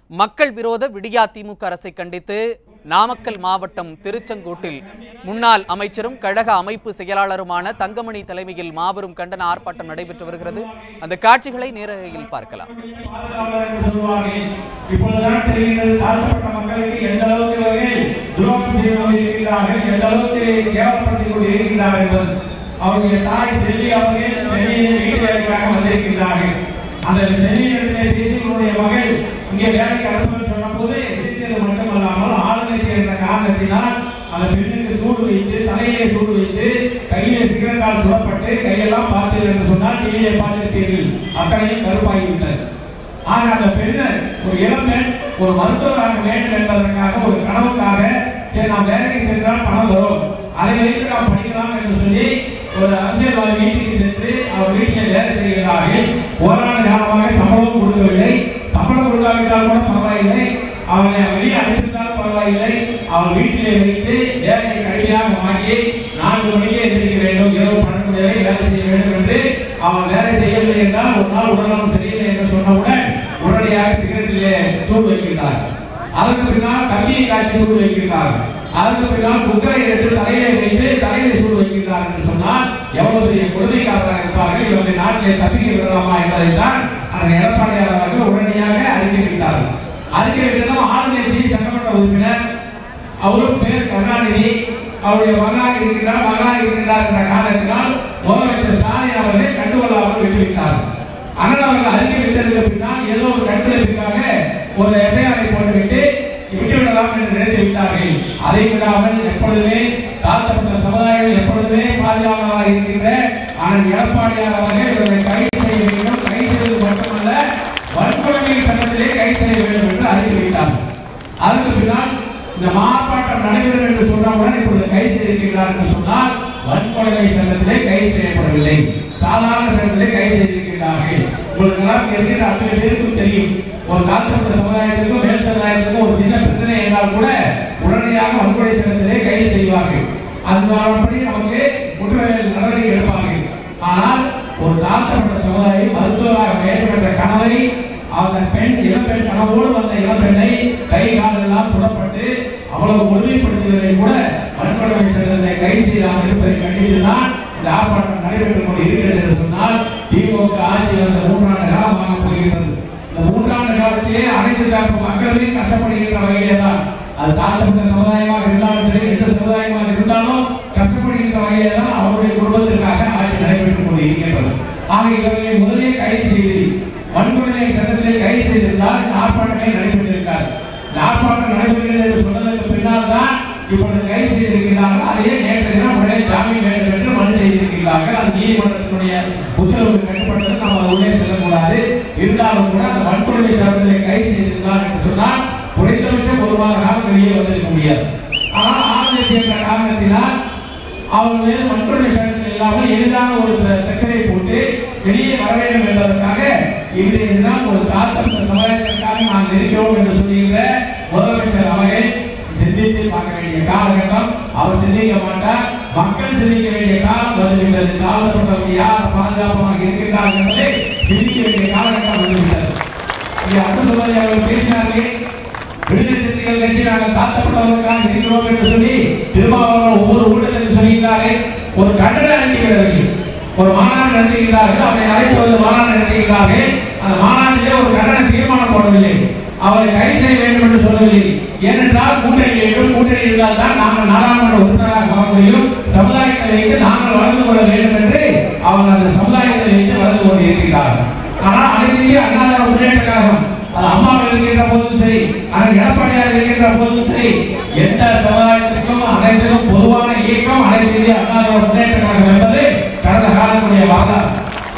மக்கள் விரோத விடியா திமுக அரசை கண்டித்து நாமக்கல் மாவட்டம் திருச்செங்கோட்டில் முன்னாள் அமைச்சரும் கழக அமைப்பு செயலாளருமான தங்கமணி தலைமையில் மாபெரும் கண்டன ஆர்ப்பாட்டம் நடைபெற்று வருகிறது அந்த காட்சிகளை நேரலையில் பார்க்கலாம் பாதுகாவலர் என்று சொல்வார்கள். இப்பொழுதுதான் தெரிகிறது தாழ்த்தப்பட்ட மக்களுக்கு எந்த அளவுக்கு இவர்கள் துரோகம் செய்து கொண்டிருக்கிறார்கள் எந்த அளவுக்கு கேவலப்படுத்திக் கொண்டிருக்கிறார்கள் என்பது அவருடைய தாய் செல்வி அவர்கள் சென்னையிலே வீட்டு வேலைக்காக வந்திருக்கிறார்கள் அந்த சென்னையிடத்திலே பேசி உன்னுடைய மகள் இங்கே வேலைக்கு அனுப்ப சொன்ன போது சிரித்தது மட்டுமல்லாமல் ஆளுநர் என்ற காரணத்தினால் அந்த பெண்ணுக்கு சூடு வைத்து தலையிலே சூடு வைத்து கையிலே சிகரெட்டால் சுடப்பட்டு கையெல்லாம் பார்த்தீர்கள் என்று சொன்னால் டிவியை பார்த்திருப்பீர்கள் அத்தனையும் கருப்பாகிவிட்டது ஆக அந்த பெண்ணு ஒரு இளம்பெண் ஒரு மருத்துவராக வேண்டும் என்பதற்காக ஒரு கனவுக்காக சரி நாம் வேலைக்கு சென்றால் பணம் வரும் அதை வைத்து நாம் படிக்கலாம் என்று சொல்லி ஒரு அரசியல்வாதி வீட்டுக்கு சென்று அவர் வீட்டில் வேலை செய்கிறார்கள் ஓராண்டு காலமாக சம்பளம் கொடுக்கவில்லை சம்பளம் கொடுக்காவிட்டால் கூட பரவாயில்லை அவனை வெளியே அனுப்பித்தால் பரவாயில்லை அவன் வீட்டிலே வைத்து வேலையை கடுமையாக வாங்கி நான்கு மணிக்கு எந்திரிக்க வேண்டும் இரவு பன்னெண்டு மணி வரை வேலை செய்ய வேண்டும் என்று அவன் வேலை செய்யவில்லை என்றால் ஒரு நாள் உடல்நலம் சரியில்லை என்று சொன்னவுடன் உடனடியாக சிகரெட்டிலே சூடு வைக்கிறார் அதற்கு பின்னால் கல்வியை காட்சி சூடு வைக்கிறார் அதற்கு பின்னால் குக்கரை எடுத்து தலையிலே வைத்து தலையிலே சூடு வைக்கிறார் என்று சொன்னால் எவ்வளவு பெரிய கொடுமைக்காரராக இருப்பார்கள் இவரை நாட்டிலே தப்பிக்க விடலாமா என்பதைத்தான் அந்த எடப்பாடியார் அவர்கள் உடனடியாக அறிக்கை விட்டார்கள் அறிக்கை விட்டதும் ஆளுநர் சட்டமன்ற உறுப்பினர் அவரும் பேர் கருணாநிதி அவருடைய மகனாக இருக்கிறார் மகனாக இருக்கிறார் என்ற காரணத்தினால் முதலமைச்சர் ஸ்டாலின் அவர்கள் கண்டுகொள்ளாமல் விட்டுவிட்டார் அண்ணன் அவர்கள் அறிக்கை விட்டதற்கு பின்னால் ஏதோ ஒரு கண்டுபிடிப்புக்காக ஒரு எஃப்ஐஆரை போட்டுவிட்டு விட்டுவிடலாம் என்று நினைத்து விட்டார்கள் அதை விடாமல் எப்பொழுதுமே தாழ்த்தப்பட்ட சமுதாயம் எப்பொழுதுமே பாதுகாவலராக இருக்கின்ற ஆனால் எடப்பாடியார் அவர்கள் இவர்களை கைது செய்ய வேண்டும் கைது செய்வது மட்டுமல்ல வன்கொடுமை சட்டத்திலே கைது செய்ய வேண்டும் என்று அறிவித்தார்கள் அதற்கு பின்னால் இந்த மார்ப்பாட்டம் நடைபெறும் என்று சொன்னவுடன் இப்பொழுது கைது செய்திருக்கிறார் என்று சொன்னால் வன்கொடுமை சட்டத்திலே கைது செய்யப்படவில்லை சாதாரண சட்டத்திலே கைது செய்திருக்கிறார்கள் உங்களுக்கு எல்லாம் இருக்கிற அத்தனை பேருக்கும் தெரியும் ஒரு தாழ்த்தப்பட்ட சமுதாயத்திற்கும் மேல் சமுதாயத்திற்கும் ஒரு சின்ன பிரச்சனை என்றால் கூட உடனடியாக வன்கொடை சட்டத்திலே கைது செய்வார்கள் அதன்படி நமக்கு குற்றவியல் நடவடிக்கை எடுப்பார்கள் ஆனால் ஒரு தாழ்த்தப்பட்ட சமுதாயம் மருத்துவராக வேண்டும் என்ற கனவை அந்த பெண் இளம்பெண் கனவோடு வந்த இளம்பெண்ணை கை காலெல்லாம் சுடப்பட்டு அவ்வளவு கொடுமைப்படுத்துவதை கூட வன்கொடுமை சட்டத்தை கைது செய்யாமல் இருப்பதை கண்டித்துதான் இந்த ஆர்ப்பாட்டம் நடைபெற்றுக் கொண்டு இருக்கிறது என்று சொன்னால் திமுக ஆட்சி வந்த மூன்றாண்டு காலமாக போகிறது இந்த மூன்றாண்டு காலத்திலே அனைத்து தரப்பு மக்களுமே கஷ்டப்படுகின்ற வகையிலே தான் அது தாழ்த்தப்பட்ட சமுதாயமாக இருந்தாலும் சரி எந்த சமுதாயமாக இருந்தாலும் கஷ்டப்படுகின்ற வகையிலே தான் அவருடைய குடும்பத்திற்காக ஆட்சி நடைபெற்றுக் கொண்டு இருக்கின்றது ஆக இவர்களை முதலே கைது செய்து வன்கொடுமை சட்டத்திலே கைது செய்திருந்தால் இந்த ஆர்ப்பாட்டமே நடைபெற்றிருக்காது இந்த ஆர்ப்பாட்டம் நடைபெறுகிறது என்று சொன்னதற்கு பின்னால் தான் இப்பொழுது கைது செய்திருக்கிறார்கள் அதையே நேற்று தினம் உடனே ஜாமீன் வேண்டும் என்று மனு செய்திருக்கிறார்கள் அது நீதிமன்றத்தினுடைய உத்தரவு கட்டுப்பட்டது நாம் அது உள்ளே செல்லக்கூடாது இருந்தாலும் கூட அந்த வன்கொடுமை சட்டத்திலே கைது செய்திருந்தார் என்று சொன்னால் குறைந்தபட்சம் ஒரு மாத காலம் வெளியே வந்திருக்க முடியாது ஆனால் ஆளுநர் என்ற காரணத்தினால் அவங்க மீது வன்கொடுமை சட்டத்தில் இல்லாமல் எளிதான ஒரு சக்கரை போட்டு வெளியே வர வேண்டும் என்பதற்காக இன்றைய தினம் ஒரு தாழ்த்தப்பட்ட சமுதாயத்திற்காக நாம் இருக்கிறோம் என்று சொல்லுகின்ற முதலமைச்சர் அவர்கள் சிந்தித்து பார்க்க வேண்டிய காலகட்டம் அவர் சிந்திக்க மாட்டார் மக்கள் சிந்திக்க வேண்டிய காலம் வந்துவிட்டது தாழ்த்தப்பட்டவங்க யார் பாதுகாப்பாக இருக்கின்றார்கள் என்பதை சிந்திக்க வேண்டிய காலகட்டம் வந்துவிட்டது இங்கே அன்புமதி அவர்கள் பேசினார்கள் விடுதலை சிறுத்தைகள் கட்சி நாங்கள் தாழ்த்தப்பட்டவர்களுக்காக இருக்கிறோம் என்று சொல்லி திருமாவளவன் ஒவ்வொரு ஊடகத்தில் சொல்கிறாரே ஒரு கண்டன அறிக்கைகள் ஒரு மாநாடு நடத்துகிறார்கள் அவரை அழைத்து வந்து மாநாடு நடத்துகிறார்கள் அந்த மாநாட்டிலே ஒரு கண்டன தீர்மானம் போடவில்லை அவரை கைது செய்ய வேண்டும் என்று சொல்லவில்லை ஏனென்றால் கூட்டணி வேண்டும் கூட்டணி இருந்தால் தான் நாங்கள் நாடாளுமன்ற உறுப்பினராக வர முடியும் சமுதாயத்தை வைத்து நாங்கள் வளர்ந்து கொள்ள வேண்டும் என்று அவங்க அந்த சமுதாயத்தை வைத்து வளர்ந்து கொண்டு இருக்கிறார்கள் ஆனால் அனைத்தையும் அண்ணா முன்னேற்ற கழகம் அது அம்மா இருக்கின்ற போதும் சரி ஆனால் எடப்பாடியார் இருக்கின்ற போதும் சரி எந்த சமுதாயத்திற்கும் அனைத்திலும் பொதுவான இயக்கம் அனைத்து இந்திய அண்ணா முன்னேற்ற கழகம் என்பது கடந்த காலத்துடைய வாதம்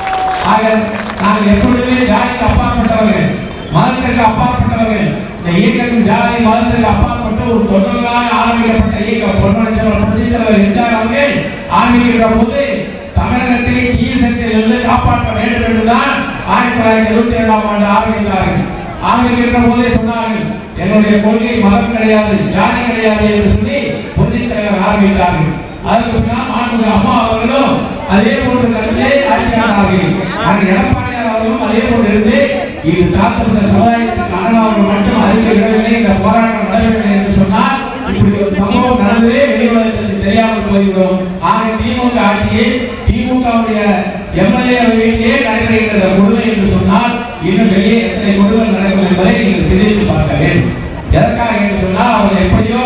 ஆக நாங்கள் எப்பொழுதுமே ஜாதிக்கு அப்பாற்பட்டவர்கள் மதத்திற்கு அப்பாற்பட்டவர்கள் இந்த இயக்கத்தின் ஜாதி மதத்திற்கு அப்பாற்பட்ட ஒரு தொண்டர்களாக ஆரம்பிக்கப்பட்ட இயக்கம் பொன்மனச்சவர் புரட்சித்தலைவர் எம்ஜிஆர் அவர்கள் ஆரம்பிக்கின்ற போது தமிழகத்தை ஈசத்திலிருந்து காப்பாற்ற வேண்டும் என்றுதான் ஆயிரத்தி தொள்ளாயிரத்தி இருபத்தி ஏழாம் ஆண்டு ஆரம்பித்தார்கள் ஆரம்பிக்கின்ற போதே சொன்னார்கள் என்னுடைய கொள்கை மதம் கிடையாது ஜாதி கிடையாது என்று சொல்லி புரட்சித் தலைவர் ஆரம்பித்தார்கள் அதற்கு பின்னால் மாண்புமிகு அம்மா அவர்களும் அதே போன்று கருத்தை ஆட்சியாளர்கள் ஆனால் எடப்பாடியார் அவர்களும் அதே போன்று இருந்து இது தாக்கப்பட்ட சமுதாயத்துக்கு அண்ணாவர்கள் மட்டும் அறிவிக்கவில்லை இந்த போராட்டம் நடைபெறவில்லை என்று சொன்னால் இப்படி ஒரு சம்பவம் நடந்ததே வெளியுலகத்திற்கு தெரியாமல் போய்விடும் ஆக திமுக ஆட்சியில் திமுகவுடைய எம்எல்ஏ வீட்டிலே நடைபெறுகின்ற கொடுமை என்று சொன்னால் இன்னும் வெளியே எத்தனை கொடுமை நடக்கும் என்பதை நீங்கள் சிந்தித்து பார்க்க வேண்டும் எதற்காக என்று சொன்னால் அவர் எப்படியோ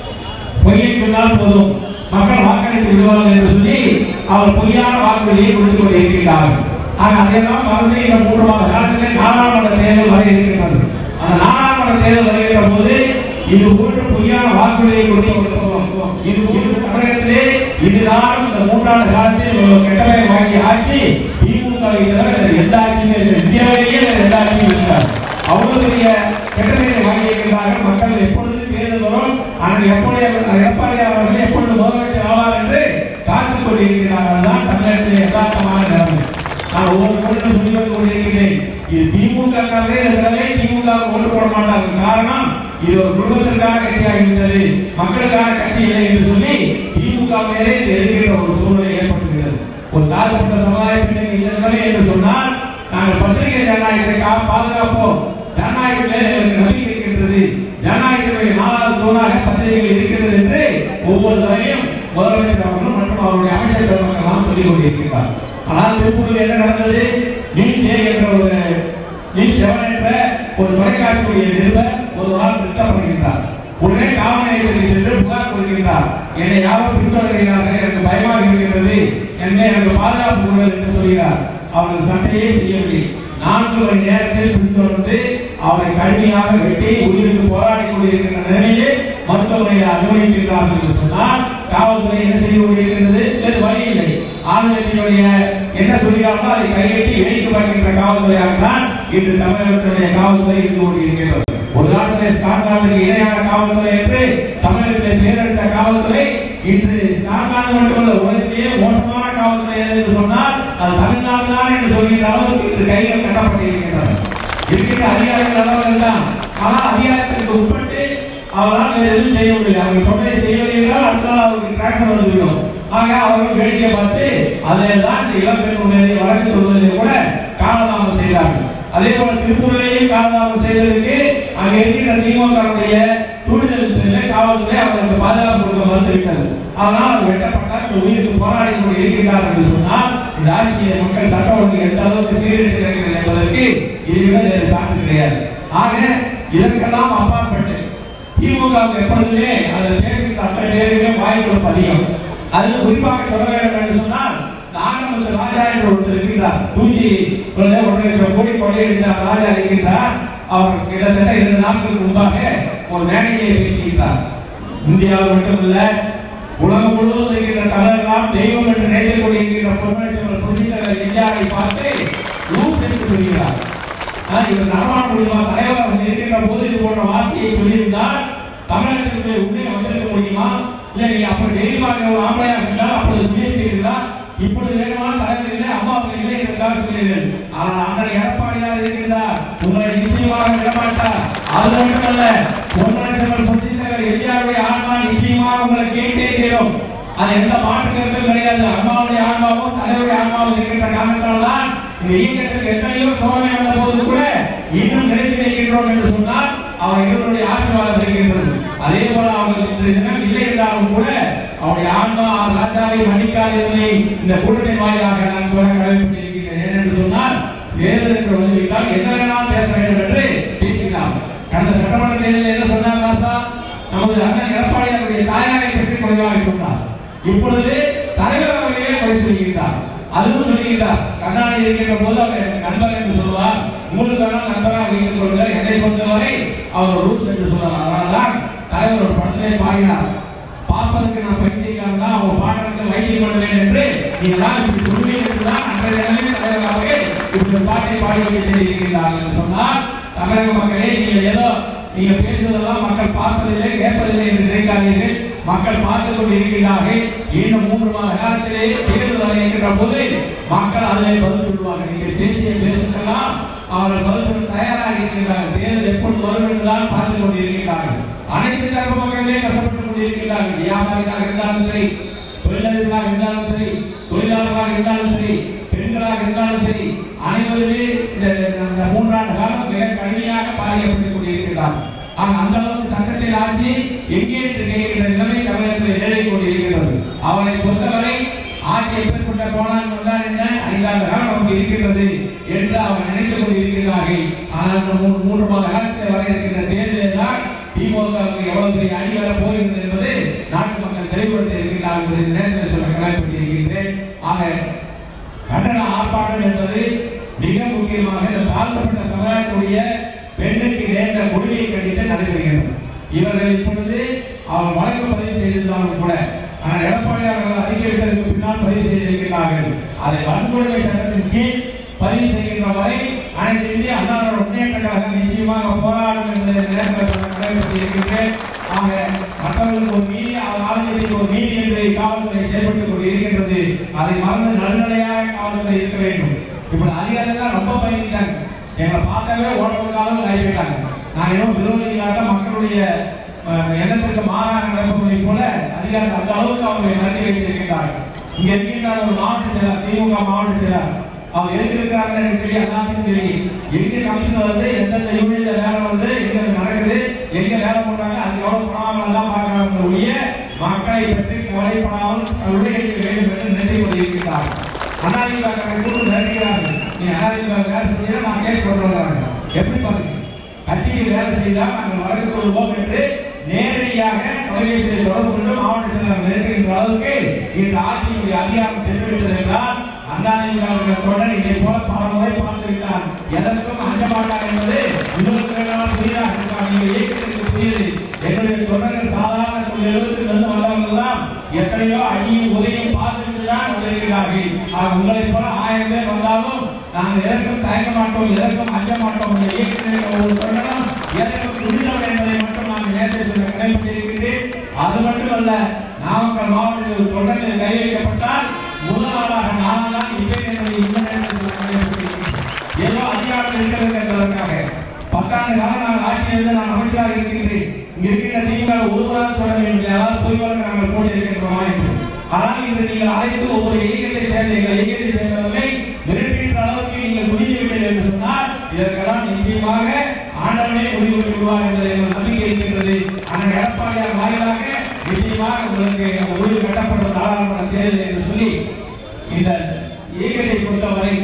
பொய்யை சொன்னால் போதும் மக்கள் வாக்களித்து விடுவார்கள் என்று சொல்லி அவர் பொய்யான வாக்குறுதியை கொடுத்து கொண்டிருக்கிறார்கள் ஆக அதையெல்லாம் மறந்து இந்த மூன்று மாத காலத்திலே நாடாளுமன்ற தேர்தல் வர இருக்கின்றது அந்த நாடாளுமன்ற தேர்தல் வருகின்ற போது இது போன்ற பொய்யான வாக்குறுதியை கொடுத்து இது போன்ற தமிழகத்திலே இதுதான் இந்த மூன்றாண்டு காலத்தில் ஒரு கெட்டவை வாங்கி ஆட்சி திமுக வை தவிர வேறு எந்த ஆட்சியுமே இல்லை இந்தியாவிலேயே வேறு எந்த ஆட்சியும் இருக்காது அவ்வளவு பெரிய கெட்டதை வாங்கியிருக்கிறார்கள் மக்கள் எப்பொழுது தேர்தல் வரும் ஆனால் எப்பொழுது எடப்பாடி அவர்கள் எப்பொழுது முதலமைச்சர் ஆவார் என்று காத்துக் கொண்டிருக்கிறார்கள் தான் தமிழகத்திலே யதார்த்தமான நிலைமை நான் ஒவ்வொரு முறையும் சொல்லி வந்து கொண்டிருக்கிறேன் இது திமுக இருக்கிறதே திமுக ஓட்டு போட மாட்டார்கள் காரணம் இது ஒரு குடும்பத்திற்கான கட்சியாகிவிட்டது மக்களுக்கான கட்சி இல்லை என்று சொல்லி திமுக மேலே எதிர்க்கிற ஒரு சூழ்நிலை ஏற்பட்டுகிறது ஒரு தாழ்த்தப்பட்ட சமுதாயத்தினர் இல்லை என்று சொன்னால் நாங்கள் பத்திரிகை ஜனநாயகத்தை கா- பாதுகாப்போம் ஜனநாயகம் மேலே எங்களுக்கு நம்பிக்கை இருக்கின்றது ஜனநாயகத்துடைய நாலாவது தூணாக பத்திரிகைகள் இருக்கிறது என்று ஒவ்வொரு தரையும் முதலமைச்சர் அவர்களும் மற்றும் அவருடைய அமைச்சர் பெருமக்கள் சொல்லிக் கொண்டிருக்கிறார் ஆனால் திருப்பூரில் என்ன நடந்தது நீட் ஜே என்ற ஒரு நீட் செவன் என்ற ஒரு தொலைக்காட்சியுடைய நிருபர் ஒரு நாள் திட்டப்படுகின்றார் உடனே காவல் நிலையத்திற்கு சென்று புகார் கொடுக்கின்றார் என்னை யாரும் பின்தொடர்கிறார்கள் எனக்கு பயமாக இருக்கின்றது என்னை எனக்கு பாதுகாப்பு கொடுங்கள் என்று சொல்கிறார் அவர்கள் சண்டையே செய்யவில்லை நான்கு மணி நேரத்தில் பின்தொடர்ந்து அவரை கடுமையாக வெட்டி உயிருக்கு போராடி கொண்டிருக்கின்ற நிலையிலே மருத்துவமனையில் அனுமதிக்கிறார்கள் என்று சொன்னால் காவல்துறை என்ன செய்து கொண்டிருக்கிறது வேறு வழி இல்லை ஆளுநர்களுடைய என்ன சொல்கிறார்களோ அதை கையெட்டி வேடிக்கை பார்க்கின்ற காவல்துறையாக தான் இன்று தமிழகத்தினுடைய காவல்துறை இருந்து கொண்டிருக்கிறது ஒரு காலத்தில் ஸ்காட்லாந்துக்கு இணையான காவல்துறை என்று தமிழகத்தில் பேரெடுத்த காவல்துறை இன்று ஸ்காட்லாந்து மட்டுமல்ல உலகத்திலேயே மோசமான காவல்துறை எது என்று சொன்னால் அது தமிழ்நாடு தான் என்று சொல்கின்ற அளவுக்கு இன்று கைகள் கட்டப்பட்டிருக்கின்றன இருக்கின்ற அதிகாரிகள் அளவில் தான் ஆனால் அதிகாரத்திற்கு உட்பட்டு அவரால் வேறு எதுவும் செய்ய முடியல அவங்க சொன்னதை செய்யவில்லை என்றால் அடுத்த நாள் அவருக்கு டிராக்டர் வந்துவிடும் ஆக அவர்கள் வேடிக்கை பார்த்து அதில் தான் இந்த இளம்பெண்ணுடைய வழக்கு சொல்வதை கூட காலதாமம் செய்தார்கள் அதே போல திருப்பூரிலேயும் காலதாமம் செய்ததற்கு அங்கே இருக்கிற திமுகவுடைய துணிதல் பேரில் காவல்துறை அவர்களுக்கு பாதுகாப்பு கொடுக்க மறுத்துவிட்டது அதனால் அவர் வெட்டப்பட்டார் இந்த உயிருக்கு போராடி கொண்டு இருக்கிறார் என்று சொன்னால் இந்த ஆட்சியை மக்கள் சட்ட ஒழுங்கு எந்த அளவுக்கு சீரழித்திருக்கிறது என்பதற்கு இதுவிட வேறு சான்று கிடையாது ஆக இதற்கெல்லாம் அப்பாற்பட்டு திமுக எப்பொழுதுமே அதில் பேசுகிற அத்தனை பேருமே வாய்ப்பு அதிகம் அதில் குறிப்பாக சொல்ல வேண்டும் என்று சொன்னால் நாகமுத்து ராஜா என்று ஒருத்தர் இருக்கிறார் தூக்கி ஒன்றரை லட்சம் கோடி கொள்ளையடித்த ராஜா இருக்கின்றார் அவர் கிட்டத்தட்ட இரண்டு நாட்களுக்கு முன்பாக ஒரு மேடையிலே பேசுகின்றார் இந்தியாவில் மட்டுமல்ல உலகம் முழுவதும் இருக்கின்ற தலைவர்களாம் தெய்வம் என்று நினைத்துக் கொண்டிருக்கின்ற பொன்மனேஸ்வரர் புரட்சித்தலைவர் எம்ஜிஆரை பார்த்து லூஸ் என்று சொல்கிறார் ஆனா, இவர் நடமாட முடியுமா தலைவர் அவர் இருக்கின்ற போது இது போன்ற வார்த்தையை சொல்லியிருந்தால் தமிழகத்திற்கு உள்ளே வந்திருக்க முடியுமா இல்ல நீ அப்படி டெய்லி பார்க்கிற ஒரு ஆம்பளையா இருந்தால் அப்பொழுது சொல்லியிருக்கிறீர்களா இப்பொழுது வேணுமானால் தலைவர் இல்லை அம்மா அவர்கள் இல்லை என்றால் சொல்கிறீர்கள் ஆனால் அண்ணன் எடப்பாடியார் இருக்கின்றார் உங்களை நிச்சயமாக விடமாட்டார் அது மட்டுமல்ல பொன்மனேஸ்வரர் புரட்சித்தலைவர் எம்ஜிஆருடைய ஆன்மா நிச்சயமாக உங்களை கேட்டே தீரும் அது எந்த மாற்று கருத்தும் கிடையாது அம்மாவுடைய ஆன்மாவும் தலைவருடைய ஆன்மாவும் இருக்கின்ற காரணத்தால் தான் இந்த இயக்கத்துக்கு எத்தனையோ சோதனை வந்த போது கூட இன்னும் நிலைத்து நிற்கின்றோம் என்று சொன்னால் அவர் இவருடைய ஆசீர்வாதம் இருக்கின்றது அதே போல அவர்கள் இன்று தினம் இல்லை என்றாலும் கூட அவருடைய ஆன்மா ராஜாவை மன்னிக்காதவனை இந்த கூட்டத்தின் வாயிலாக நான் கூட கடமைப்பட்டிருக்கிறேன் ஏனென்று சொன்னால் தேர்தல் என்று வந்துவிட்டால் என்ன வேணாலும் பேச வேண்டும் என்று பேசினார் கடந்த சட்டமன்ற தேர்தலில் என்ன சொன்னார் ராசா நமது அண்ணன் எடப்பாடியாருடைய தாயாரை பற்றி குறைவாக சொன்னார் இப்பொழுது தலைவர் அவர்களே குறை சொல்கிறார் அதுவும் சொல்கிறார் கண்ணாடி இருக்கின்ற போது அவர் எனக்கு நண்பர் என்று சொல்வார் உங்களுக்கு வேணால் நண்பராக வைத்துக் கொள்கிறார் என்னை பொறுத்தவரை அவர் ரூல்ஸ் என்று சொல்றார் அதனால்தான் தலைவர் ஒரு படத்திலே பாடினார் பார்ப்பதற்கு நான் பைத்தியக்காரன் தான் அவங்க பாடுறதுக்கு வைத்தியம் பண்ணுவேன் என்று நீங்க தான் இப்படி சொல்வீங்க என்றுதான் அன்றைய தினமே தலைவர் அவர்கள் இப்படி ஒரு பாட்டை பாடி வைத்து இருக்கிறார்கள் என்று சொன்னால் தமிழக மக்களே நீங்கள் ஏதோ நீங்க பேசுவதெல்லாம் மக்கள் பார்ப்பதில்லை கேட்பதில்லை என்று நினைக்காதீர்கள் மக்கள் பார்த்து கொண்டு இருக்கிறார்கள் இன்னும் மூன்று மாத காலத்திலே தேர்தல் வர இருக்கின்ற போது மக்கள் அதிலே பதில் சொல்வார்கள் நீங்கள் பேசிய பேசுக்கெல்லாம் அவர்கள் பதில் சொல்ல தயாராக இருக்கிறார்கள் தேர்தல் எப்பொழுது வரும் என்றுதான் பார்த்து கொண்டு இருக்கிறார்கள் அனைத்து தரப்பு மக்களே கஷ்டப்பட்டுக் கொண்டிருக்கிறார்கள் வியாபாரிகளாக இருந்தாலும் சரி தொழிலாளர்களாக இருந்தாலும் சரி தொழிலாளர்களாக இருந்தாலும் சரி பெண்களாக இருந்தாலும் சரி அனைவருமே இந்த இந்த மூன்றாண்டு காலம் மிக கடுமையாக பாதிக்கப்பட்டுக் கொண்டிருக்கிறார்கள் ஆக அந்த அளவுக்கு சட்டத்தின் ஆட்சி எங்கே என்று கேட்கிற நிலைமை தமிழகத்தில் நிலை கொண்டிருக்கிறது அவரை பொறுத்தவரை ஆட்சியை பெற்றுக்கொண்ட போனால் வந்தால் என்ன ஐந்தாண்டு காலம் நமக்கு இருக்கிறது என்று அவர் நினைத்துக் கொண்டிருக்கிறார்கள் ஆனால் இந்த மூன்று மூன்று மாத காலத்தில் வர இருக்கின்ற தேர்தலில் தான் திமுகவுக்கு எவ்வளவு பெரிய அணி வர போகிறது என்பது நாட்டு மக்கள் தெளிவுபடுத்த இருக்கிறார்கள் என்பதை இந்த நேரத்தில் சொல்ல கடமைப்பட்டிருக்கின்றேன் ஆக கண்டன ஆர்ப்பாட்டம் என்பது மிக முக்கியமாக இந்த தாழ்த்தப்பட்ட சமுதாயத்துடைய பெண்ணுக்கு நேர்ந்த கொடுமையை கண்டித்து நடைபெறுகிறது இவர்கள் இப்பொழுது அவர் வழக்கு பதிவு செய்திருந்தாலும் கூட ஆனால் எடப்பாடி அவர்கள் அறிக்கையிட்டதற்கு பின்னால் பதிவு செய்திருக்கிறார்கள் அதை வன்கொடுமை சட்டத்தின் கீழ் பதிவு செய்கின்ற வரை அனைத்து இந்திய அண்ணா முன்னேற்ற கழகம் நிச்சயமாக போராடும் என்பதை இந்த நேரத்தில் சொல்ல கடமைப்பட்டிருக்கின்றேன் ஆக மற்றவர்களுக்கு ஒரு நீதி ஆளுநருக்கு ஒரு நீதி என்று காவல்துறை செயல்பட்டுக் கொண்டு இருக்கின்றது அதை மறந்து நடுநிலையாக காவல்துறை இருக்க வேண்டும் இப்படி அதிகாரிகள் ரொம்ப பயந்துட்டாங்க எங்களை பார்த்தாவே ஓடுறதுக்காக கைவிட்டாங்க நான் இன்னும் விரோதிகளாக மக்களுடைய அஹ், எண்ணத்திற்கு மாறாக நடப்பதை போல அதிகாரிகள் அந்த அளவுக்கு அவங்க நடத்தி வைத்திருக்கிறார்கள் இங்க இருக்கின்ற ஒரு மாவட்ட செயலர் திமுக மாவட்ட செயலர் அவர் எங்க இருக்காங்க எனக்கு தெரியும் எல்லாத்துக்கும் தெரியும் எங்க கமிஷன் வருது எந்தெந்த யூனிட்ல வேலை வருது எங்க நடக்குது எங்க வேலை பண்றாங்க அது எவ்வளவு பணம் தான் பார்க்கறாங்க ஒழிய மக்களை பற்றி கவலைப்படாமல் உடையடிக்க வேண்டும் என்று நினைத்து கொண்டிருக்கிறார்கள் அதிமுக கூட நினைக்கிறார்கள் நீ அதிமுக வேலை செய்ய நான் கேஸ் சொல்றாங்க எப்படி பாருங்க கட்சியில் வேலை செய்தால் நாங்கள் வழக்கு கொள்வோம் என்று நேரடியாக தொலைபேசியில் தொடர்பு கொண்டு மாவட்ட செயலர் நெருங்குகின்ற அளவுக்கு இந்த ஆட்சியினுடைய அதிகாரம் சென்றுவிட்டது என்றால் அண்ணாதிமுக தொடர் இதை போல பல முறை பார்த்து விட்டார் எதற்கும் அஞ்ச மாட்டார் என்பது இன்னொரு புரியாக இருக்கார் நீங்க இயக்கத்திற்கு புரியுது எங்களுடைய தொடர்கள் சாதாரண எழுபத்தி ரெண்டு வந்தவர்கள் தான் எத்தனையோ அடியும் உதவியும் பார்த்துட்டு தான் வந்திருக்கிறார்கள் ஆக உங்களைப் போல ஆயிரம் பேர் வந்தாலும் நாங்கள் எதற்கும் தயங்க மாட்டோம் எதற்கும் அஞ்ச மாட்டோம் இந்த இயக்கத்திற்கு ஒரு தொடரும் எதற்கும் துணிந்தவர் என்பதை மட்டும் நான் நேரத்தை சொல்ல கடைபிடித்திருக்கிறேன் அது மட்டுமல்ல நாமக்கல் மாவட்டத்தில் தொடர்ந்து கை வைக்கப்பட்டால் முதலாளாக நான் தான் இப்போ என்பதை இந்த நேரத்தில் சொல்ல கடைபிடித்திருக்கிறேன் ஏதோ அதிகாரம் இருக்கிறது என்பதற்காக பத்தாண்டு காலம் நாங்கள் ஆட்சியில் இருந்து நான் அமைச்சராக இருக்கின்றேன் இங்க இருக்கின்ற திமுக ஒருவராக சொல்ல வேண்டும் யாராவது பொய்வாக நாங்கள் போட்டி இருக்கின்றோமா என்று ஆனால் இன்று நீங்கள் அழைத்து ஒவ்வொரு இயக்கத்தை சேர்ந்த எங்கள் இயக்கத்தை சேர்ந்தவர்களை மிரட்டுகின்ற அளவுக்கு நீங்கள் முடிந்துவிட்டீர்கள் என்று சொன்னால் இதற்கெல்லாம் நிச்சயமாக ஆண்டவனே முடிவு விடுவார் என்பதை எங்கள் நம்பிக்கை இருக்கின்றது ஆனால் எடப்பாடியார் வாயிலாக நிச்சயமாக உங்களுக்கு அந்த முடிவு கட்டப்பட்ட நாடாளுமன்ற தேர்தல் என்று சொல்லி இந்த இயக்கத்தை பொறுத்தவரை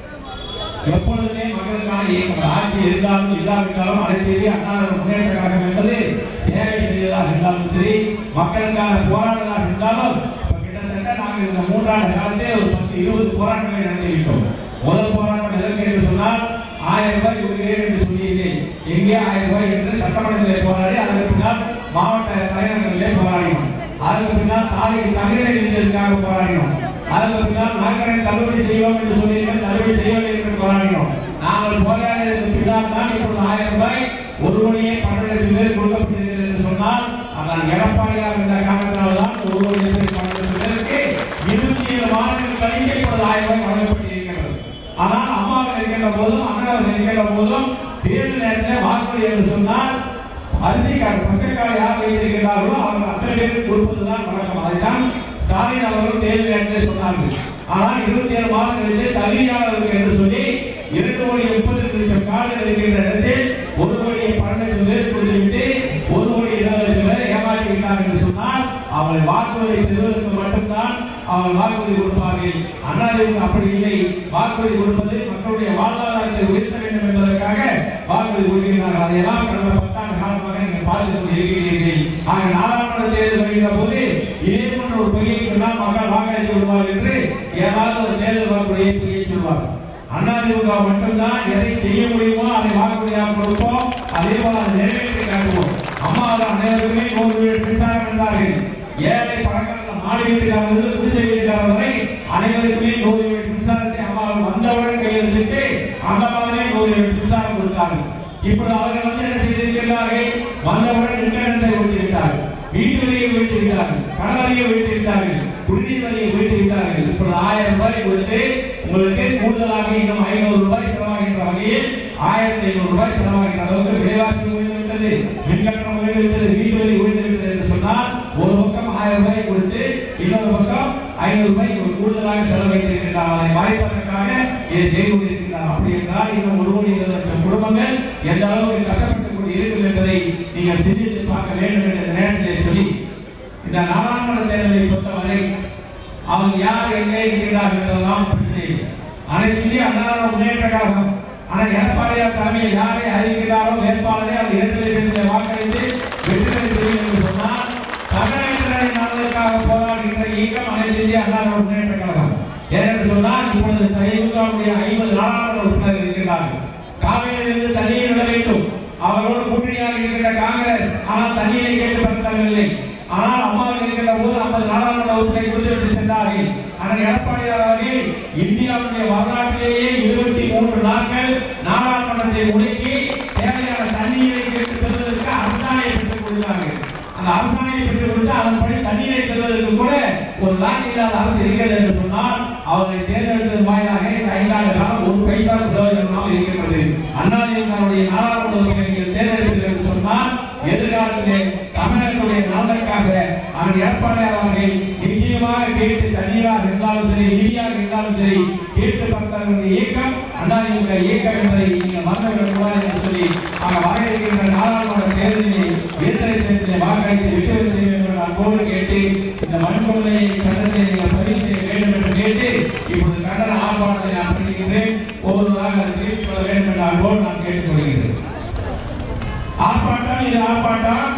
எப்பொழுதுமே மக்களுக்கான இயக்கம் ஆட்சி இருந்தாலும் இல்லாவிட்டாலும் அதை செய்து அண்ணா முன்னேற்ற கழகம் என்பது சேவை செய்வதாக இருந்தாலும் சரி மக்களுக்கான போராடுவதாக இருந்தாலும் இப்ப கிட்டத்தட்ட நாங்கள் இந்த மூன்றாண்டு காலத்தே ஒரு பத்து இருபது போராட்டங்களை நடத்திவிட்டோம் முதல் போராட்டம் எதற்கு என்று சொன்னால் ஆயிரம் ரூபாய் கொடுக்கிறேன் என்று சொல்லியிருக்கேன் எங்கே ஆயிரம் ரூபாய் என்று சட்டமன்றத்திலே போராடி அதற்கு பின்னால் மாவட்ட தலைநகரிலே போராடினோம் அதற்கு பின்னால் தாலிக்கு தகுதியை இருந்ததற்காக போராடினோம் அதற்கு பின்னால் நாங்களே தள்ளுபடி செய்வோம் என்று சொல்லியிருக்கோம் தள்ளுபடி செய்யவில்லை என்று போராடினோம் நாங்கள் போராடியதற்கு பின்னால் தான் இப்பொழுது ஆயிரம் ரூபாய் ஒரு கோடியே பன்னெண்டு லட்சம் பேர் கொடுக்கப்பட்டிருக்கிறது என்று சொன்னால் அதான் எடப்பாடியார் என்ற காரணத்தினால் தான் ஒரு கோடி பேர் பன்னெண்டு லட்சம் பேருக்கு இருபத்தி ஏழு மாதங்கள் கழித்து இப்பொழுது ஆயிரம் ரூபாய் வழங்கப்பட்டிருக்கிறது ஆனால் அம்மாவில் இருக்கின்ற போதும் அண்ணாவில் இருக்கின்ற போதும் தேர்தல் நேரத்தில் வாக்குறுதி என்று சொன்னால் அரிசி கார்டு பச்சைக்காடு யார் வைத்திருக்கிறார்களோ அவர்கள் அத்தனை பேருக்கு கொடுப்பதுதான் வழக்கம் அதைத்தான் ஸ்டாலின் அவர்கள் தேர்தல் நேரத்தில் சொன்னார்கள் ஆனால் இருபத்தி ஏழு மாதம் கழித்து தகுதியாளர்களுக்கு என்று சொல்லி இரண்டு கோடி முப்பத்தி ரெண்டு லட்சம் கார்டு இருக்கின்ற இடத்தில் ஒரு கோடி பன்னெண்டு லட்சம் பேர் கொடுத்துவிட்டு ஒரு கோடி இருபது லட்சம் பேர் ஏமாற்றி விட்டார் என்று சொன்னால் அவர்கள் வாக்குறுதி பெறுவதற்கு மட்டும்தான் அவர்கள் வாக்குறுதி கொடுப்பார்கள் அண்ணாதிமுக அப்படி இல்லை வாக்குறுதி கொடுப்பது மக்களுடைய வாழ்வாதாரத்தை உயர்த்த வேண்டும் என்பதற்காக வாக்குறுதி கொடுக்கிறார்கள் அதையெல்லாம் கடந்த பத்தாண்டு காலமாக நீங்கள் பார்த்துக் கொண்டு இருக்கிறீர்கள் ஆக நாடாளுமன்ற தேர்தல் வருகிற போது இதே போன்ற ஒரு பொய்யை சொன்னால் மக்கள் வாக்களித்து விடுவார் என்று ஏதாவது ஒரு தேர்தல் வாக்குறுதியை பொய்யை சொல்வார் அதிமுக மட்டும்தான் எதை செய்ய முடியுமோ அதை வாக்குறுதியாக கொடுப்போம் அதே போல அதை நிறைவேற்றி காட்டுவோம் அம்மா அனைவருக்குமே நூறு வீடு மின்சாரம் என்றார்கள் ஏழை பணக்கார மாடி வீட்டுக்காரர்கள் குடிசை வீட்டுக்காரர் வரை அனைவருக்குமே நூறு யூனிட் மின்சாரத்தை அம்மா வந்தவுடன் கையெழுத்திட்டு அந்த மாதிரி நூறு யூனிட் மின்சாரம் கொடுத்தார்கள் இப்பொழுது அவர்கள் வந்து என்ன செய்திருக்கிறார்கள் வந்தவுடன் இன்டர்நெட்டை ஒட்டிவிட்டார்கள் வீட்டு வரியை உயர்த்திவிட்டார்கள் பண வரியை உயர்த்திவிட்டார்கள் குடிநீர் வரியை உயர்த்திவிட்டார்கள் இப்பொழுது ஆயிரம் ரூபாய் கொடுத்து உங்களுக்கு கூடுதலாக இன்னும் ஐநூறு ரூபாய் செலவாகின்ற வகையில் ஆயிரத்தி ஐநூறு ரூபாய் செலவாகின்ற அளவுக்கு விலைவாசி உயர்ந்துவிட்டது மின்கட்டணம் உயர்ந்துவிட்டது வீட்டு வரி உயர்ந்துவிட்டது என்று சொன்னால் ஒரு பக்கம் ஆயிரம் ரூபாய் கொடுத்து இன்னொரு பக்கம் ஐநூறு ரூபாய் இவர் கூடுதலாக செலவழித்திருக்கிறார் அதை மறைப்பதற்காக இதை செய்து கொண்டிருக்கிறார் அப்படி என்றால் இன்னும் ஒரு கோடி இருபது லட்சம் குடும்பங்கள் எந்த அளவுக்கு கஷ்டப்பட்டுக் கொண்டு இருக்கும் என்பதை நீங்கள் சிந்தித்து பார்க்க வேண்டும் என்ற நேரத்தில் சொல்லி இந்த நாடாளுமன்ற தேர்தலை பொறுத்தவரை அவங்க யார் எங்கே இருக்கிறார்கள் என்பதெல்லாம் பிரச்சனை இல்லை. அனைத்து இந்திய அண்ணா முன்னேற்ற கழகம் ஆனால் எடப்பாடியார் தலைமையில் யாரை அறிவிக்கிறாரோ வேட்பாளரை அவர் இரண்டு வாக்களித்து வெற்றி பெறுகிறது என்று சொன்னால் தமிழகத்தினரின் நலனுக்காக போராடுகின்ற இயக்கம் அனைத்து இந்திய அண்ணா முன்னேற்ற கழகம் ஏனென்று சொன்னால் இப்பொழுது திமுகவுடைய ஐம்பது நாடாளுமன்ற உறுப்பினர்கள் இருக்கிறார்கள் காவிரியிலிருந்து தண்ணீர் விட வேண்டும் அவர்களோடு கூட்டணியாக இருக்கிற காங்கிரஸ் ஆனால் தண்ணீரை கேட்டு பெறவில்லை ஆனால் அம்மாவில் இருக்கிற போது ஐம்பது நாடாளுமன்ற உறுப்பினரை கொடுத்துவிட்டு சென்றார்கள் ஆனால் எடப்பாடியார் அவர்கள் இந்தியாவுடைய வரலாற்றிலேயே இருபத்தி மூன்று நாட்கள் நாடாளுமன்றத்தை முடக்கி தேவையான தண்ணீரை கேட்டு பெறுவதற்கு அரசாணையை பெற்றுக் கொடுத்தார்கள் அந்த அரசாணையை பெற்றுக் கொடுத்து அதன்படி தண்ணீரை பெறுவதற்கு கூட ஒரு லாக் இல்லாத அரசு இருக்கிறது என்று சொன்னால் அவர்களை தேர்ந்தெடுத்தது வாயிலாக இந்த ஐந்தாண்டு காலம் ஒரு பைசா பிரயோஜனமாக இருக்கிறது அண்ணாதிமுகவுடைய நாடாளுமன்ற உறுப்பினர்கள் தேர்ந்தெடுப்பீர்கள் என்று சொன்னால் எதிர்காலத்திலே தமிழர்களுடைய நலனுக்காக அவர் எடப்பாடியார் அவர்கள் நிச்சயமாக கேட்டு தண்ணீராக இருந்தாலும் சரி நிதியாக இருந்தாலும் சரி கேட்டு பக்தர்களுடைய இயக்கம் அண்ணாதிமுக இயக்கம் என்பதை நீங்கள் மறந்துவிடக் கூடாது என்று சொல்லி அங்க வர இருக்கின்ற நாடாளுமன்ற தேர்தலில் விடுதலை தேர்தலை வாக்களித்து வெற்றி பெற செய்ய வேண்டும் என்று அன்போடு கேட்டு இந்த வன்கொடுமையை சட்டத்தை நீங்கள் பதிவு செய்ய வேண்டும் என்று கேட்டு இப்பொழுது கண்டன ஆர்ப்பாட்டத்தை நான் பண்ணிக்கின்றேன் ஒவ்வொருவராக அதை தெரிவித்துக் கொள்ள வேண்டும் என்று அன்போடு நான் கேட்டுக்கொள்கிறேன் ஆர்ப்பாட்டம் இது ஆர்ப்பாட்டம்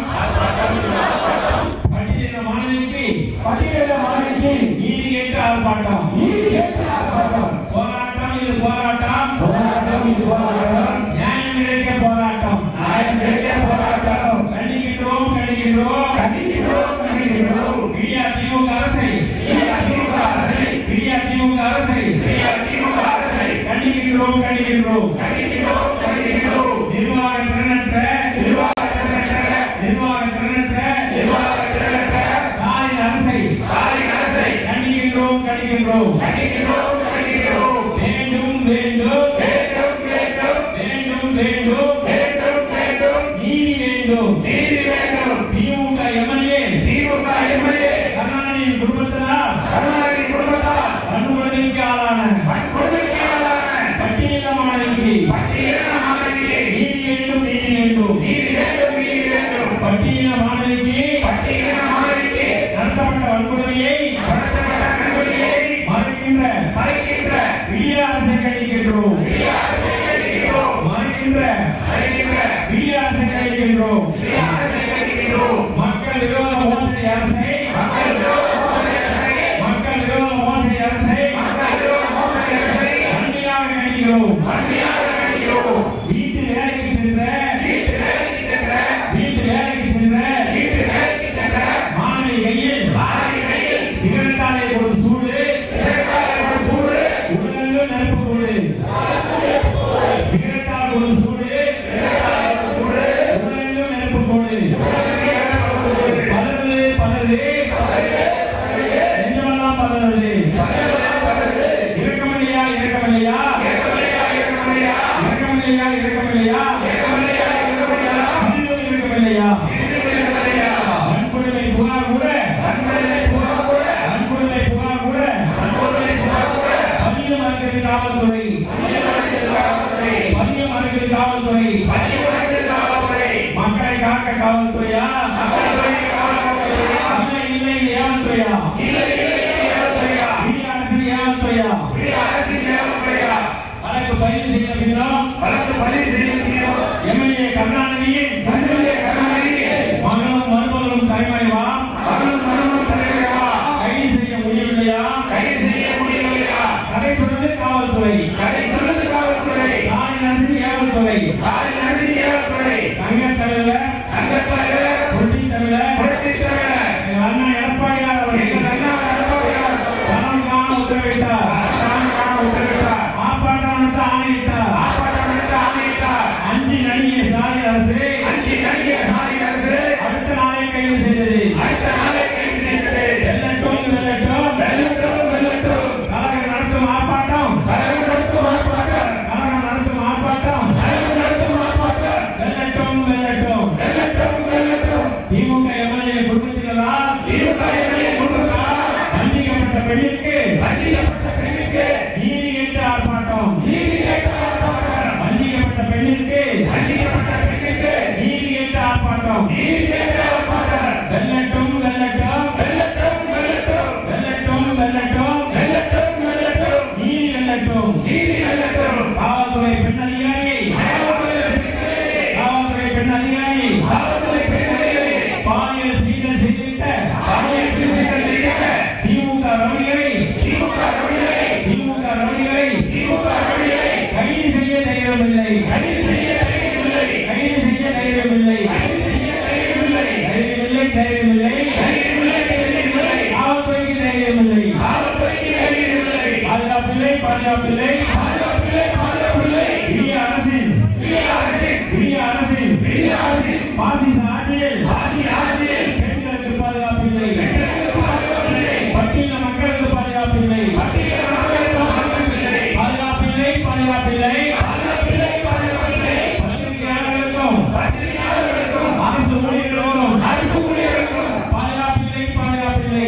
பட்டியலின மாணவிக்கு பட்டியலின மாணவிக்கு நீதி கேட்டு ஆர்ப்பாட்டம் நீதி கேட்டு ஆர்ப்பாட்டம் போராட்டம் இது போராட்டம் போராட்டம் இது போராட்டம் நியாயம் கிடைக்க போராட்டம் நியாயம் கிடைக்க போராட்டம் கண்டிக்கின்றோம் கண்டிக்கின்றோம் கண்டிக்கின்றோம் கண்டிக்கின்றோம் மீடியா திமுக அரசை மீடியா திமுக அரசை மீடியா திமுக அரசை மீடியா திமுக அரசை கண்டிக்கின்றோம் கண்டிக்கின்றோம் கண்டிக்கின்றோம் கண்டிக்கின்றோம் நிர்வாக திறனற்ற நிர்வாக திறனற்ற நிர்வாக திறனற்ற நிர்வாக திறனற்ற தாயின் அரசை தாயின் அரசை கண்டிக்கின்றோம் கண்டிக்கின்றோம் கண்டிக்கின்றோம் கண்டிக்கின்றோம் வேண்டும் வேண்டும் வேண்டும் வேண்டும் வேண்டும் வேண்டும் வேண்டும் வேண்டும் நீதி வேண்டும் நீதி வேண்டும் திமுக எம்எல்ஏ திமுக எம்எல்ஏ கருணாநிதி குடும்பத்தினர் கருணாநிதி குடும்பத்தார் வன்கொடுமைக்கு ஆளான வன்கொடுமைக்கு ஆளான பட்டியல மாணவிக்கு பட்டியல மாணவிக்கு நீதி வேண்டும் நீதி வேண்டும் நீதி வேண்டும் நீதி வேண்டும் பட்டியல மாணவிக்கு பட்டியல மாணவிக்கு நடத்தப்பட்ட வன்கொடுமையை நடத்தப்பட்ட வன்கொடுமையை மறைக்கின்ற மறைக்கின்ற விடிய அரசை கழிக்கின்றோம் விடிய அரசை கழிக்கின்றோம் மறைக்கின்ற மறைக்கின்ற விடிய அரசை கழிக்கின்றோம் விடிய அரசை கழிக்கின்றோம் மக்கள் விரோத மோசடி அரசை மக்கள் விரோத மோசடி அரசை மக்கள் விரோத மோசடி அரசை மக்கள் விரோத மோசடி அரசை வன்மையாக கழிக்கிறோம் வன்மையாக கழிக்கிறோம் வீட்டு வேலைக்கு சென்ற வீட்டு வேலைக்கு சென்ற வீட்டு வேலைக்கு சென்ற வீட்டு வேலைக்கு சென்ற மாணவி கையில் மாணவி கையில் சிகரெட்டாலை ஒரு சூடு சிகரெட்டாலை ஒரு சூடு உடலில் நெருப்பு சூடு சிகரெட்டால் ஒரு சூடு சிகரெட்டால் ஒரு சூடு உடலில் நெருப்பு சூடு பலருது பலருது நெஞ்சமெல்லாம் பலருது இறக்கமில்லையா இறக்கமில்லையா இறக்கமில்லையா இறக்கமில்லையா சிறிதும் இறக்கமில்லையா வன்கொடுமை புகார் கூட வன்கொடுமை புகார் கூட பதியம் அறுக்கிறது காவல்துறை பதியம் அறுக்கிறது காவல்துறை மக்களை காக்க காவல்துறையா இல்லை இல்லை ஏவல்துறையா விடிய அரசின் ஏவல்துறையா வழக்கு பதிவு செய்த பின்னும் எம்எல்ஏ கருணாநிதியின் மகனும் மருமகளும் தலைமறைவா கைது செய்ய முடியவில்லையா கதை சொன்னது காவல்துறை தாயின் அரசின் ஏவல்துறை தங்க தமிழர் புரட்சி தமிழர் எங்கள் அண்ணா எடப்பாடியார் அவர்கள் பாசிச ஆட்சியில் பெண்களுக்கு பாதுகாப்பு இல்லை பட்டியல மக்களுக்கு பாதுகாப்பு இல்லை பாதுகாப்பு இல்லை பாதுகாப்பு இல்லை பத்திரிகையாளர்களுக்கும் அரசு ஊழியர்களுக்கும் பாதுகாப்பு இல்லை பாதுகாப்பு இல்லை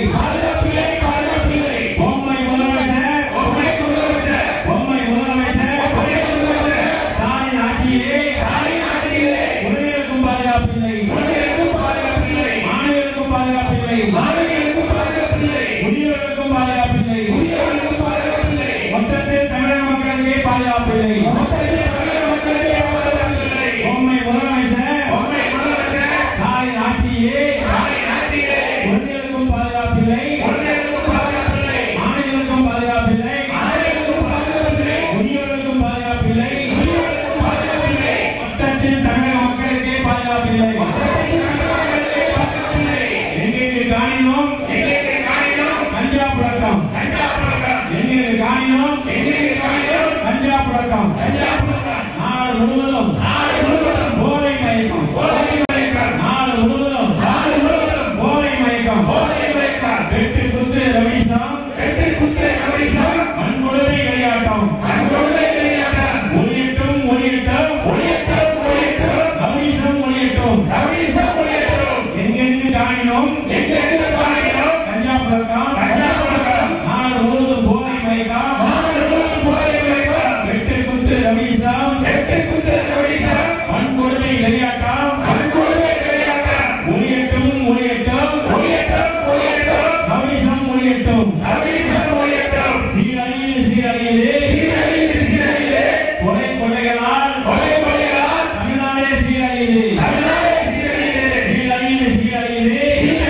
பொம்மை முதலமைச்சர் பொம்மை முதலமைச்சர் ஸ்டாலின் ஆட்சியிலே உடலுக்கும் பாதுகாப்பு இல்லை மாணவர்களுக்கும் பாதுகாப்பு இல்லை முதியோர்களுக்கும் பாதுகாப்பு இல்லை மொத்தத்தில் தமிழக மக்களுக்கே பாதுகாப்பு இல்லை பொம்மை முதலமைச்சர் ஸ்டாலின் ஆட்சியிலே உடலுக்கும் பாதுகாப்பு இல்லை மாணவர்களுக்கும் பாதுகாப்பு இல்லை முதியோர்களுக்கும் பாதுகாப்பு இல்லை மொத்தத்தில் தமிழக மக்களுக்கே பாதுகாப்பு இல்லை எங்களுக்கு காணினோம் கஞ்சா புழக்கம் எங்களுக்கு காணினோம் கஞ்சா புழக்கம் நாடு முழுவதும் போதை மயக்கம் நாடு முழுவதும் போதை மயக்கம் வெட்டு குத்து ரவிசம் மண்முழுமை விளையாட்டம் ஒளியட்டும் ஒளியட்டும் ரவிசம் ஒளியட்டும் எங்கெங்கு காணினோம் கஞ்சா புழக்கம் நாடு முழுவதும் போதை மயக்கம் வெட்டு குத்து ரவிசம் மண்முழுமை விளையாட்டம் ஒளியட்டும் ஒளியட்டும் ரவிசம் ஒளியட்டும் சீரழியில் சீரழியிலே கொலை கொலைகளால் தமிழ்நாடே சீரழியிலே சீரழியில் சீரழியிலே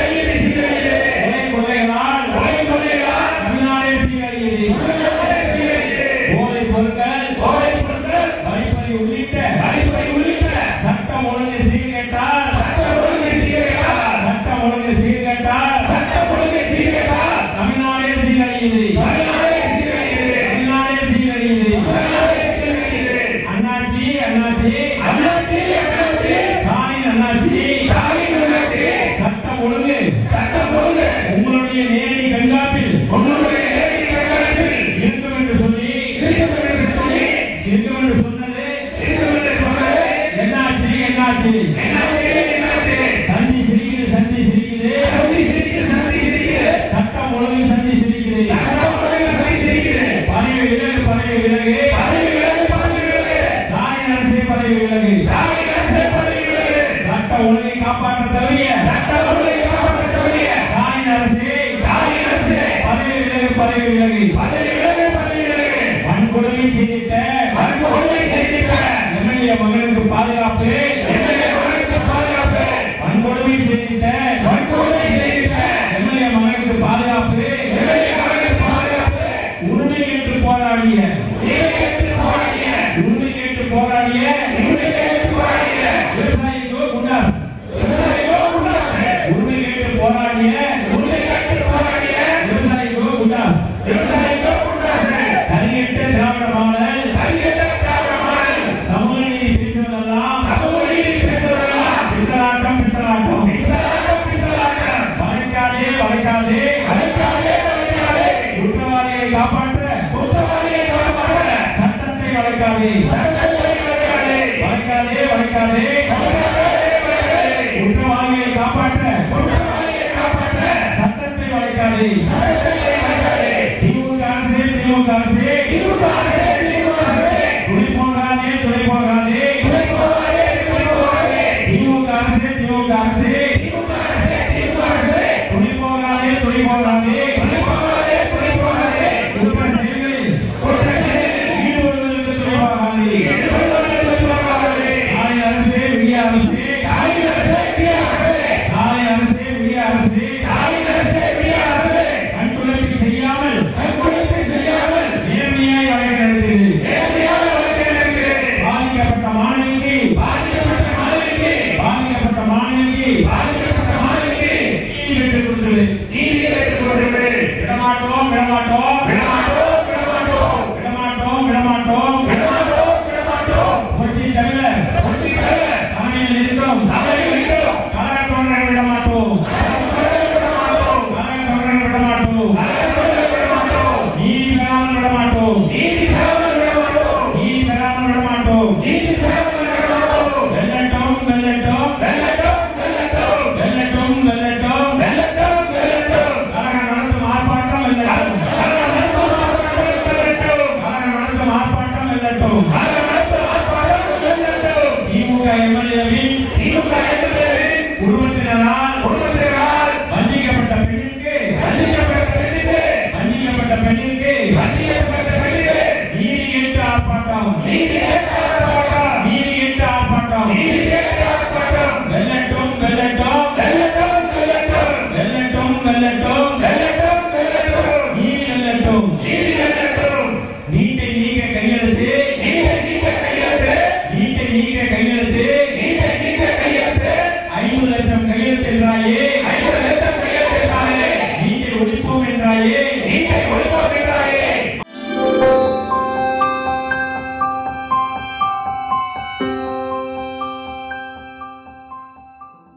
கொலை கொலைகளால் தமிழ்நாடே சீரழியிலே போதைப் பொருட்கள் வழிப்பறி உள்ளிட்ட சட்டம் ஒழுங்கு சீர்கேட்டால் சட்டம் ஒழுங்கு சீர்கேட்டால் தமிழ்நாடே சீரழியிலே தமிழ்நாடே சீரழியிலே அண்ணாச்சி அண்ணாச்சி ஸ்டாலின் அண்ணாச்சி சட்டம் ஒழுங்கு உங்களுடைய நேரடி கண்காப்பில் இருக்கும் என்று சொல்லி இருக்கும் என்று சொன்னது என்னாச்சு என்னாச்சு சந்தி சிரிக்குது சந்தி சிரிக்குது சட்டம் ஒழுங்கு சந்தி சிரிக்குது பதவி விலகு பதவி விலகு தாய் அரசே பதவி விலகு சட்ட ஒழுங்கை காப்பாற்ற தவிர தாய் அரசே பதவி விலகு பதவி விலகு வன்கொடுமை செய்திட்ட எம்எல்ஏ மகனுக்கு பாதுகாப்பு வன்கொடுமை செய்திட்ட எம்எல்ஏ மகனுக்கு பாதுகாப்பு உரிமை கேட்டு போராடிய உரிமை கேட்டு போராடிய விவசாயிக்கோ குண்டாஸ் உரிமை கேட்டு போராடிய விவசாயிக்கோ குண்டாஸ் கலியற்ற திராவிட மாடல் சமூக நீதி பேசுவதெல்லாம் பித்தலாட்டம் பித்தலாட்டம் வளைக்காதே வளைக்காதே குற்றவாளிகளை காப்பாற்ற சட்டத்தை வளைக்காதே வளைக்காதே வளைக்காதே குற்றவாளிகளை காப்பாற்ற சட்டத்தை வளைக்காதே திமுக அரசு திமுக அரசு துணை போகாதே துணை போகாதே திமுக அரசு திமுக அரசு